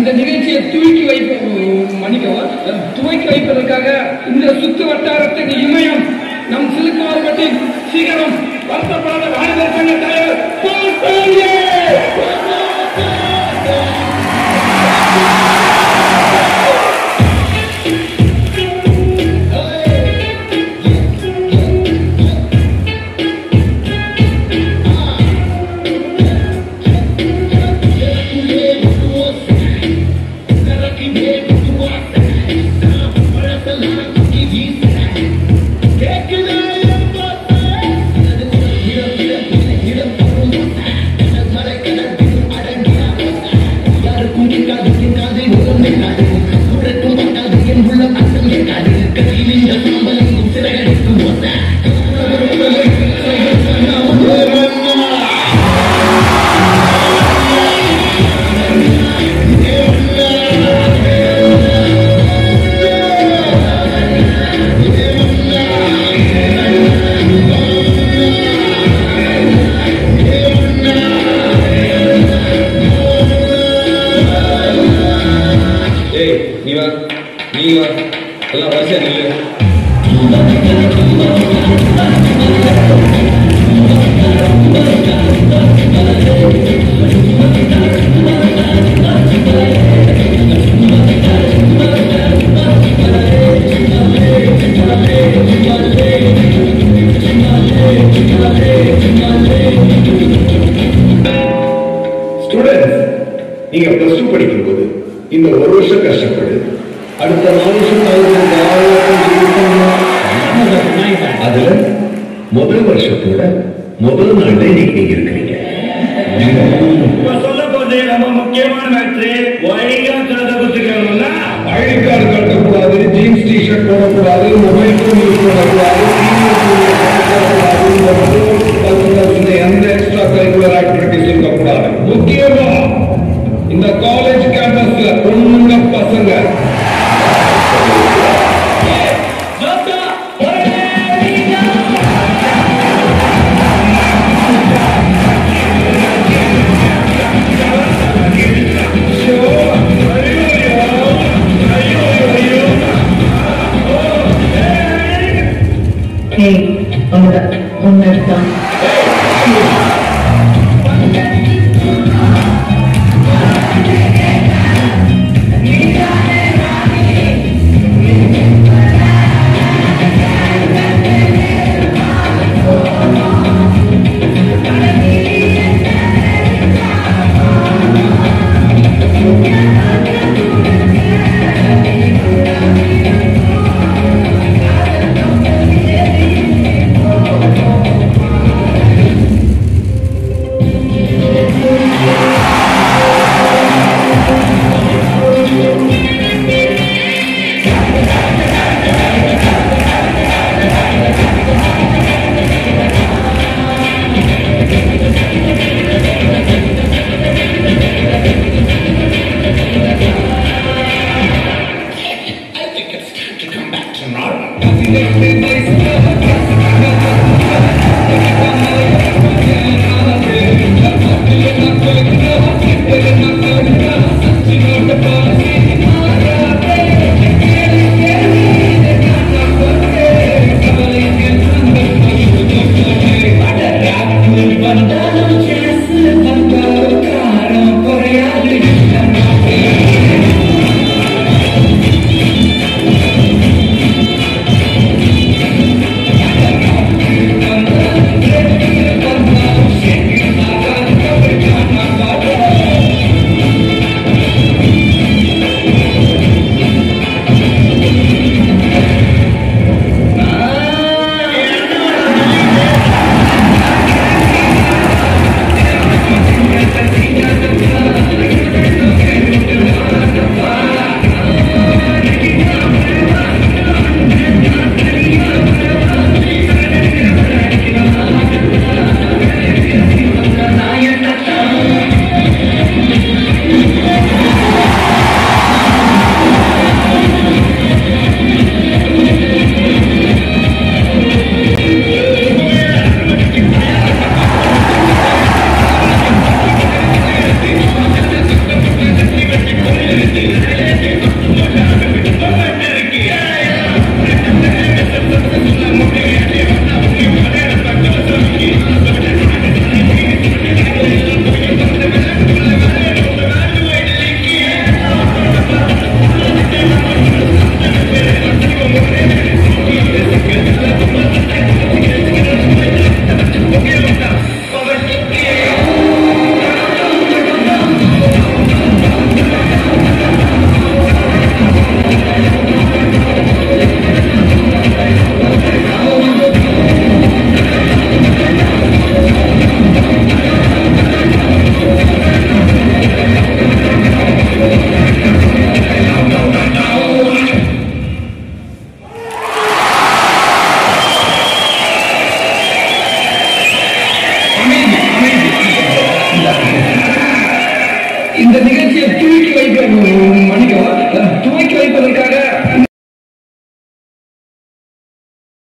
இந்த நிகழ்ச்சியை தூக்கி வைப்ப மன்னிக்கவும் துவக்கி வைப்பதற்காக இந்த சுத்து வட்டாரத்தின் இமயம் நம் சிலுக்குவார்பட்டின் சீக்கிரம் வருத்தப்படாத வாலிபர் சங்க தலைவர் பால் பாண்டியே! ஏய் நீ வா நீ வா எல்லாம் வரிசையா நில்லு ஸ்டூடெண்ட்ஸ் நீங்க பிளஸ் டூ படிக்கும்போது இந்த ஒரு வருஷம் கஷ்டப்படு அடுத்த நாலு வருஷம் அவருக்கு அதுல முதல் வருஷத்தோட முதல் நாள்ல இன்னைக்கு நீங்க இருக்கிறீங்க இப்ப சொல்ல போது ரொம்ப முக்கியமான மேட்ரு வைகா கதை குத்துக்கணும்னா ஐடி கார்டு கட்டக்கூடாது ஜீன்ஸ் டிஷர்ட் போடக்கூடாது மொபைல் போன் யூஸ் பண்ணக்கூடாது எந்த எக்ஸ்ட்ரா கரிக்குலர் ஆக்டிவிட்டிஸ் இருக்கக்கூடாது முக்கியமா இந்த காலேஜ் கேம்பஸ்ல பொண்ணுங்க பசங்க ஏய் ஒன்று ஒன்று எடுத்தான் ஏய் இந்த நிகழ்ச்சி